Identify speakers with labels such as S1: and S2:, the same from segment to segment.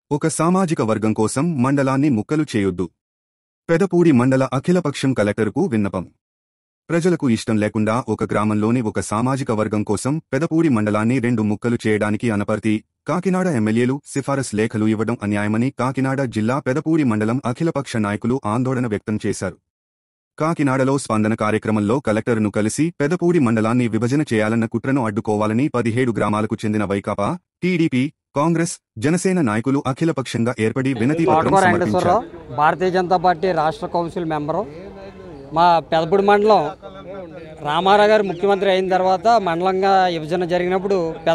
S1: ఒక సామాజిక వర్గం కోసం మండలాన్ని ముక్కలు చేయొద్దు పెదపూడి మండల అఖిలపక్షం కలెక్టరుకు విన్నపం ప్రజలకు ఇష్టం లేకుండా ఒక గ్రామంలోని ఒక సామాజిక వర్గం కోసం పెదపూడి మండలాన్ని రెండు ముక్కలు చేయడానికి అనపర్తి కాకినాడ ఎమ్మెల్యేలు సిఫారసు లేఖలు ఇవ్వడం అన్యాయమని కాకినాడ జిల్లా పెదపూడి మండలం అఖిలపక్ష నాయకులు ఆందోళన వ్యక్తం చేశారు కాకినాడలో స్పందన కార్యక్రమంలో కలెక్టర్ను కలిసి పెదపూడి మండలాన్ని విభజన చేయాలన్న కుట్రను అడ్డుకోవాలని పదిహేడు గ్రామాలకు చెందిన వైకాపా టీడీపీ కాంగ్రెస్ జనసేన నాయకులు అఖిలపక్షంగా ఏర్పడి వినతి పత్రం
S2: తోటకూర
S1: సమర్పించారు
S2: వెంకటేశ్వరరావు భారతీయ జనతా పార్టీ రాష్ట్ర కౌన్సిల్ మెంబరు మా పెదపూడి మండలం రామారావు గారు ముఖ్యమంత్రి అయిన తర్వాత మండలంగా విభజన జరిగినప్పుడు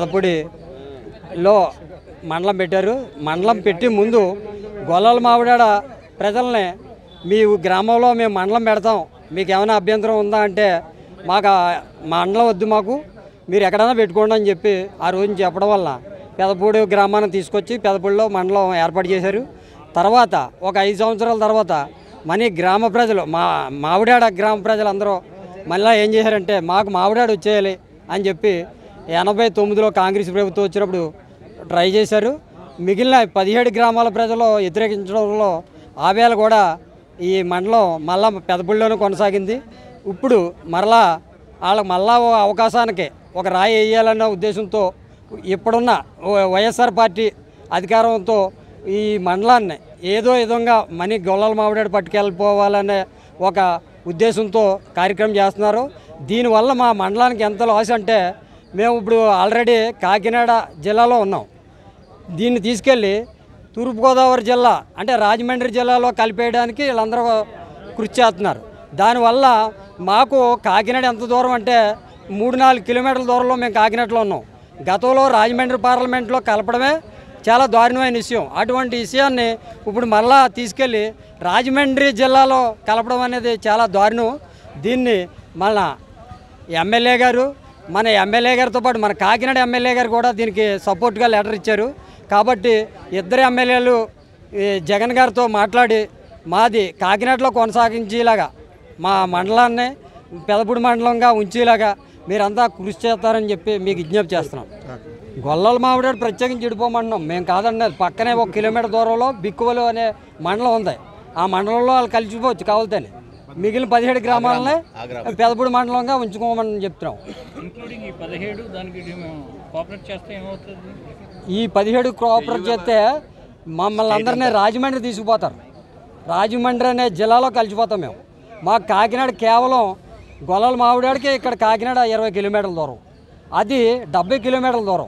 S2: పెదపూడిలో మండలం పెట్టారు మండలం పెట్టి ముందు గొల్లల మావిడాడ ప్రజల్ని మీ గ్రామంలో మేము మండలం పెడతాం మీకు ఏమైనా అభ్యంతరం ఉందా అంటే మాకు ఆ మండలం వద్దు మాకు మీరు ఎక్కడైనా పెట్టుకోండి అని చెప్పి ఆ రోజు చెప్పడం వల్ల పెదపూడి గ్రామాన్ని తీసుకొచ్చి పెదపూడిలో మండలం ఏర్పాటు చేశారు తర్వాత ఒక ఐదు సంవత్సరాల తర్వాత మన గ్రామ ప్రజలు మా మావిడాడ గ్రామ ప్రజలందరూ మళ్ళీ ఏం చేశారంటే మాకు మావిడాడ వచ్చేయాలి అని చెప్పి ఎనభై తొమ్మిదిలో కాంగ్రెస్ ప్రభుత్వం వచ్చినప్పుడు ట్రై చేశారు మిగిలిన పదిహేడు గ్రామాల ప్రజలు వ్యతిరేకించడంలో ఆవేళ కూడా ఈ మండలం మళ్ళా పెదపూడిలోనే కొనసాగింది ఇప్పుడు మరలా వాళ్ళకి మళ్ళా ఓ అవకాశానికి ఒక రాయి వేయాలన్న ఉద్దేశంతో ఇప్పుడున్న ఓ- వైఎస్ఆర్ పార్టీ అధికారంతో ఈ మండలాన్ని ఏదో విధంగా మనీ గొల్లల మామిడాడు పట్టుకెళ్ళిపోవాలనే ఒక ఉద్దేశంతో కార్యక్రమం చేస్తున్నారు దీనివల్ల మా మండలానికి ఎంత లాస్ అంటే మేము ఇప్పుడు ఆల్రెడీ కాకినాడ జిల్లాలో ఉన్నాం దీన్ని తీసుకెళ్ళి తూర్పుగోదావరి జిల్లా అంటే రాజమండ్రి జిల్లాలో కలిపేయడానికి వీళ్ళందరూ కృషి చేస్తున్నారు దానివల్ల మాకు కాకినాడ ఎంత దూరం అంటే మూడు నాలుగు కిలోమీటర్ల దూరంలో మేము కాకినాడలో ఉన్నాం గతంలో రాజమండ్రి పార్లమెంట్లో కలపడమే చాలా దారుణమైన విషయం అటువంటి విషయాన్ని ఇప్పుడు మళ్ళా తీసుకెళ్ళి రాజమండ్రి జిల్లాలో కలపడం అనేది చాలా దారుణం దీన్ని మళ్ళా ఎమ్మెల్యే గారు మన ఎమ్మెల్యే గారితో పాటు మన కాకినాడ ఎమ్మెల్యే గారు కూడా దీనికి సపోర్ట్గా లెటర్ ఇచ్చారు కాబట్టి ఇద్దరు ఎమ్మెల్యేలు ఈ జగన్ గారితో మాట్లాడి మాది కాకినాడలో కొనసాగించేలాగా మా మండలాన్ని పెదపూడి మండలంగా ఉంచేలాగా మీరంతా కృషి చేస్తారని చెప్పి మీకు విజ్ఞప్తి చేస్తున్నాం గొల్లల మామిడాడు ప్రత్యేకించి చెడిపోమంటున్నాం మేము కాదండి అది పక్కనే ఒక కిలోమీటర్ దూరంలో బిక్కువలు అనే మండలం ఉంది ఆ మండలంలో వాళ్ళు కలిసిపోవచ్చు కావాలని మిగిలిన పదిహేడు గ్రామాలనే పెదపూడి మండలంగా ఉంచుకోమని చెప్తున్నాం
S3: ఇంక్లూడింగ్ ఈ పదిహేడు దానికి మేము కోఆపరేట్ చేస్తే ఏమవుతుంది
S2: ఈ పదిహేడు కోఆపరేట్ చేస్తే మమ్మల్ని అందరినీ రాజమండ్రి తీసుకుపోతారు రాజమండ్రి అనే జిల్లాలో కలిసిపోతాం మేము మాకు కాకినాడ కేవలం గొల్లల మామిడాడికి ఇక్కడ కాకినాడ ఇరవై కిలోమీటర్ల దూరం అది డెబ్బై కిలోమీటర్ల దూరం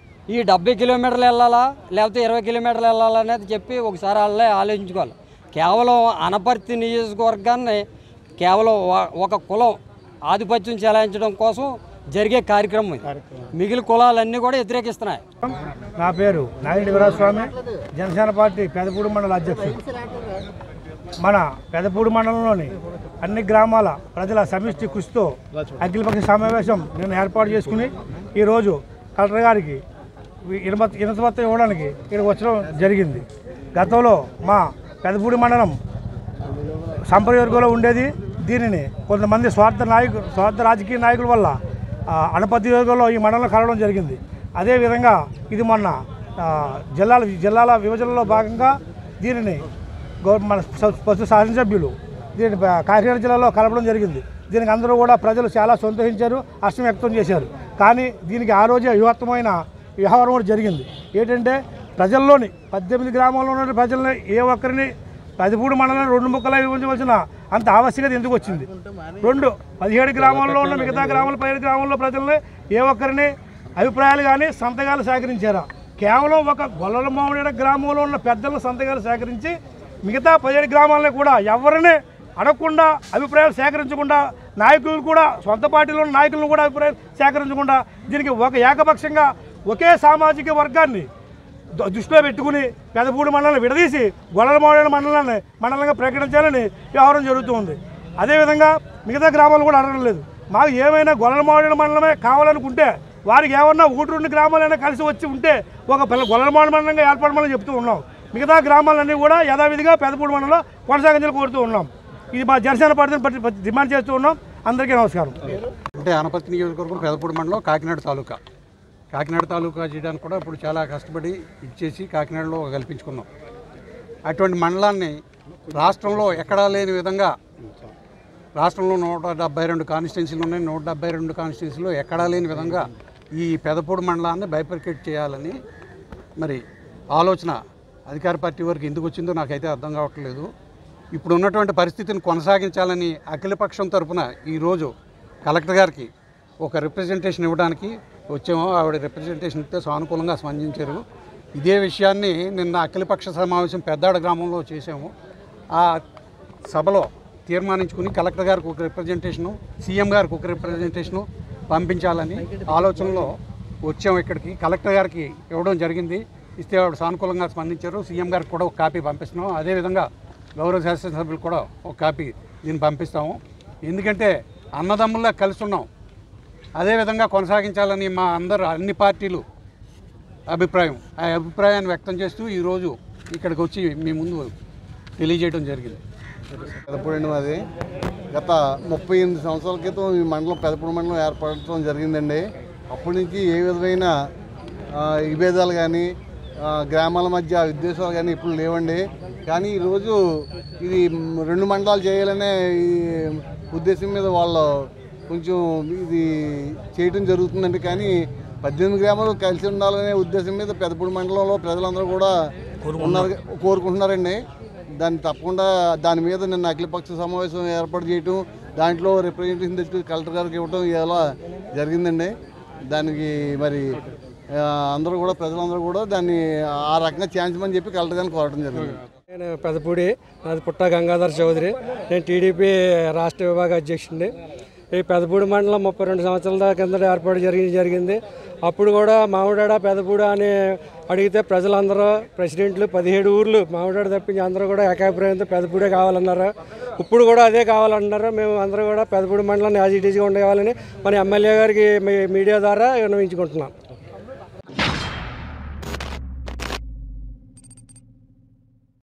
S2: ఈ డెబ్బై కిలోమీటర్లు వెళ్ళాలా లేకపోతే ఇరవై కిలోమీటర్లు వెళ్ళాలా అనేది చెప్పి ఒకసారి వాళ్ళే ఆలోచించుకోవాలి కేవలం అనపర్తి నియోజకవర్గాన్ని కేవలం ఒ- ఒక కులం ఆధిపత్యం చెలాయించడం కోసం జరిగే కార్యక్రమం ఇది మిగిలిన కులాలన్నీ కూడా వ్యతిరేకిస్తున్నాయి
S4: నా పేరు నాగిరెడ్డి వీరాస్వామి జనసేన పార్టీ పెదపూడి మండల అధ్యక్షుడు మన పెదపూడి మండలంలోని అన్ని గ్రామాల ప్రజల సమిష్టి కృషితో అఖిలపక్ష సమావేశం నేను ఏర్పాటు చేసుకుని ఈరోజు కలెక్టర్ గారికి ఇనప ఇనపత్రం ఇవ్వడానికి ఇక్కడికి వచ్చడం జరిగింది గతంలో మా పెదపూడి మండలం సంప్రవర్గంలో ఉండేది దీనిని కొంతమంది స్వార్థ నాయకులు స్వార్థ రాజకీయ నాయకుల వల్ల ఆ, అనపతి వర్గంలో ఈ మండలం కలవడం జరిగింది అదేవిధంగా ఇది మొన్న ఆ, జిల్లాల జిల్లాల విభజనలో భాగంగా దీనిని గౌ- మన స- పశు శాసనసభ్యులు దీన్ని ప- కాకినాడ జిల్లాలో కలపడం జరిగింది దీనికి అందరూ కూడా ప్రజలు చాలా సంతోషించారు హర్షం వ్యక్తం చేశారు కానీ దీనికి ఆ రోజే వ్యూహత్వమైన వ్యవహారం కూడా జరిగింది ఏంటంటే ప్రజల్లోని పద్దెనిమిది గ్రామాల్లో ఉన్న ప్రజల్ని ఏ ఒక్కరిని పదిమూడు మండలాన్ని రెండు ముక్కలా విభజించవలసిన అంత ఆవశ్యకత ఎందుకు వచ్చింది రెండు పదిహేడు గ్రామాల్లో ఉన్న మిగతా గ్రామాల పదిహేడు గ్రామాల్లో ప్రజల్ని ఏ ఒక్కరిని అభిప్రాయాలు కానీ సంతకాలు సేకరించారా కేవలం ఒక గొల్లల మామిడి గ్రామంలో ఉన్న పెద్దల సంతకాలు సేకరించి మిగతా పదిహేడు గ్రామాలను కూడా ఎవరిని అడగకుండా అభిప్రాయాలు సేకరించకుండా నాయకులు కూడా సొంత పార్టీలో ఉన్న నాయకులను కూడా అభిప్రాయాలు సేకరించకుండా దీనికి ఒక ఏకపక్షంగా ఒకే సామాజిక వర్గాన్ని ద- దృష్టిలో పెట్టుకుని పెదపూడి మండలాన్ని విడదీసి గొల్లల మామిడి మండలాన్ని మండలంగా ప్రకటించాలని వ్యవహారం జరుగుతుంది అదేవిధంగా మిగతా గ్రామాలు కూడా అడగడం లేదు మాకు ఏమైనా గొల్లల మామిడి మండలమే కావాలనుకుంటే వారికి ఏమన్నా ఒకటి రెండు గ్రామాలైనా కలిసి వచ్చి ఉంటే ఒక పిల్ల గొల్లల మామిడి మండలంగా ఏర్పడమని చెప్తూ ఉన్నాం మిగతా గ్రామాలన్నీ కూడా యథావిధిగా పెదపూడి మండలంలో కొనసాగించాలని కోరుతూ ఉన్నాం ఇది మా జనసేన పార్టీని పట్టి- పట్టి డిమాండ్ చేస్తూ ఉన్నాం అందరికీ నమస్కారం
S5: అంటే అనపర్తి నియోజకవర్గం పెదపూడి మండలం కాకినాడ తాలూకా కాకినాడ తాలూకా చేయడానికి కూడా ఇప్పుడు చాలా కష్టపడి ఇచ్చేసి కాకినాడలో కల్పించుకున్నాం అటువంటి మండలాన్ని రాష్ట్రంలో ఎక్కడా లేని విధంగా రాష్ట్రంలో నూట డెబ్బై రెండు కాన్స్టిట్యున్సీలు ఉన్నాయి నూట డెబ్బై రెండు కాన్స్టిట్యున్సీలో ఎక్కడా లేని విధంగా ఈ పెదపూడి మండలాన్ని బైపర్కేట్ చేయాలని మరి ఆలోచన అధికార పార్టీ వరకు ఎందుకు వచ్చిందో నాకైతే అర్థం కావట్లేదు ఇప్పుడు ఉన్నటువంటి పరిస్థితిని కొనసాగించాలని అఖిలపక్షం తరపున ఈరోజు కలెక్టర్ గారికి ఒక రిప్రజెంటేషన్ ఇవ్వడానికి వచ్చాము ఆవిడ రిప్రజెంటేషన్ ఇస్తే సానుకూలంగా స్పందించారు ఇదే విషయాన్ని నిన్న అఖిలపక్ష సమావేశం పెద్దాడ గ్రామంలో చేసాము ఆ సభలో తీర్మానించుకుని కలెక్టర్ గారికి ఒక రిప్రజెంటేషను సీఎం గారికి ఒక రిప్రజెంటేషను పంపించాలని ఆలోచనలో వచ్చాము ఇక్కడికి కలెక్టర్ గారికి ఇవ్వడం జరిగింది ఇస్తే ఆవిడ సానుకూలంగా స్పందించారు సీఎం గారికి కూడా ఒక కాపీ పంపిస్తున్నాం అదేవిధంగా గౌరవ శాసనసభ్యులు కూడా ఒక కాపీ దీన్ని పంపిస్తాము ఎందుకంటే అన్నదమ్ముల్లా కలిసి ఉన్నాం అదేవిధంగా కొనసాగించాలని మా అందరు అన్ని పార్టీలు అభిప్రాయం ఆ అభిప్రాయాన్ని వ్యక్తం చేస్తూ ఈరోజు ఇక్కడికి వచ్చి మీ ముందు తెలియజేయడం జరిగింది
S6: పెదపూడి మాది గత ముప్పై ఎనిమిది సంవత్సరాల క్రితం ఈ మండలం పెదపూడి మండలం ఏర్పడటం జరిగిందండి అప్పటి నుంచి ఏ విధమైన ఆ, విభేదాలు కానీ ఆ, గ్రామాల మధ్య విద్వేషాలు కానీ ఇప్పుడు లేవండి కానీ ఈరోజు ఇది మ్, రెండు మండలాలు చేయాలనే ఈ ఉద్దేశం మీద వాళ్ళు కొంచెం ఇది చేయటం జరుగుతుందండి కానీ పద్దెనిమిది గ్రామాలు కలిసి ఉండాలనే ఉద్దేశం మీద పెదపూడి మండలంలో ప్రజలందరూ కూడా ఉన్నారు కోరుకుంటున్నారండి దాన్ని తప్పకుండా దాని మీద నిన్న అఖిలపక్ష సమావేశం ఏర్పాటు చేయటం దాంట్లో రిప్రజెంటేషన్ తెచ్చి కలెక్టర్ గారికి ఇవ్వటం ఇలా జరిగిందండి దానికి మరి ఆ, అందరూ కూడా ప్రజలందరూ కూడా దాన్ని ఆ రకంగా చేయించమని చెప్పి కలెక్టర్ గారిని కోరడం జరిగింది
S7: నేను పెదపూడి నాది పుట్ట గంగాధర్ చౌదరి నేను టీడీపీ రాష్ట్ర విభాగ అధ్యక్షుడిని ఈ పెదపూడి మండలం ముప్పై రెండు సంవత్సరాల దాకా కిందట ఏర్పాటు జరిగి జరిగింది అప్పుడు కూడా మామిడాడ పెదపూడ అని అడిగితే ప్రజలందరూ ప్రెసిడెంట్లు పదిహేడు ఊర్లు మామిడాడ తప్పించి అందరూ కూడా ఏకాభిప్రాయంతో పెదపూడే కావాలన్నారు ఇప్పుడు కూడా అదే కావాలన్నారు మేము అందరూ కూడా పెదపూడి మండలాన్ని యాజ్ ఇట్ ఈజ్గా ఉండేవాలని మన ఎమ్మెల్యే గారికి మీ మీడియా ద్వారా విన్నవించుకుంటున్నాం